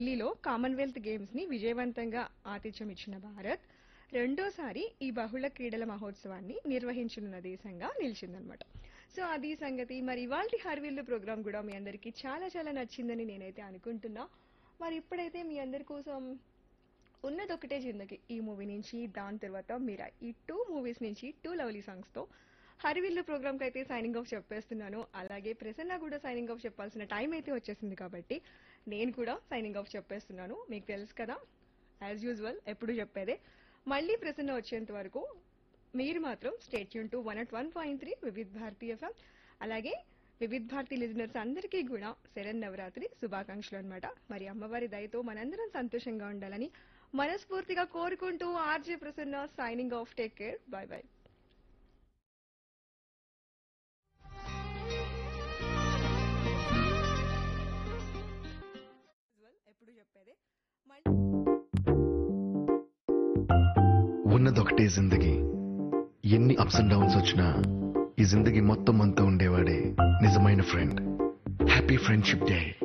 ఢిల్లీలో Commonwealth games ని విజయవంతంగా ఆతిథ్యం ఇచ్చిన భారత్ రెండోసారి ఈ బహుళ క్రీడల మహోత్సవాన్ని నిర్వహించనున్న దేశంగా నిలిచిందనమాట సో అది సంగతి మరి ఇవాళ హర్విల్లు ప్రోగ్రామ్ కూడా మీ అందరికీ చాలా చాలా నచ్చిందని నేనైతే అనుకుంటున్నా మరి ఇప్పుడైతే మీ అందరి కోసం ఉన్నదొకటే జిందగీ ఈ మూవీ నుంచి దాని తర్వాత మీరా ఈ టూ మూవీస్ నుంచి టూ లవ్లీ సాంగ్స్ తో హరివిల్లు ప్రోగ్రామ్ కి అయితే సైనింగ్ ఆఫ్ చెప్పేస్తున్నాను అలాగే ప్రసన్న కూడా సైనింగ్ ఆఫ్ చెప్పాల్సిన టైం అయితే వచ్చేసింది కాబట్టి నేను కూడా సైనింగ్ ఆఫ్ చెప్పేస్తున్నాను మీకు తెలుసు కదా యాజ్ యూజువల్ ఎప్పుడు చెప్పేదే మళ్ళీ ప్రసన్న వచ్చేంత వరకు మీరు మాత్రం స్టేట్ యూన్ to one at one point three Vividh Bharati FM అలాగే వివిధ్ భారతి లిజనర్స్ అందరికీ కూడా శరణ్ నవరాత్రి శుభాకాంక్షలు అన్నమాట మరి అమ్మవారి దయతో మనందరం సంతోషంగా ఉండాలని మనస్ఫూర్తిగా కోరుకుంటూ RJ Prasanna signing off take care bye bye ఎప్పుడు చెప్పేదే మళ్ళీ ఉన్నదొకటే జిందగీ ఎన్ని అప్స్ అండ్ డౌన్స్ వచ్చినా ఈ జిందగీ మొత్తం అంతా ఉండేవాడే నిజమైన ఫ్రెండ్ హ్యాపీ ఫ్రెండ్షిప్ డే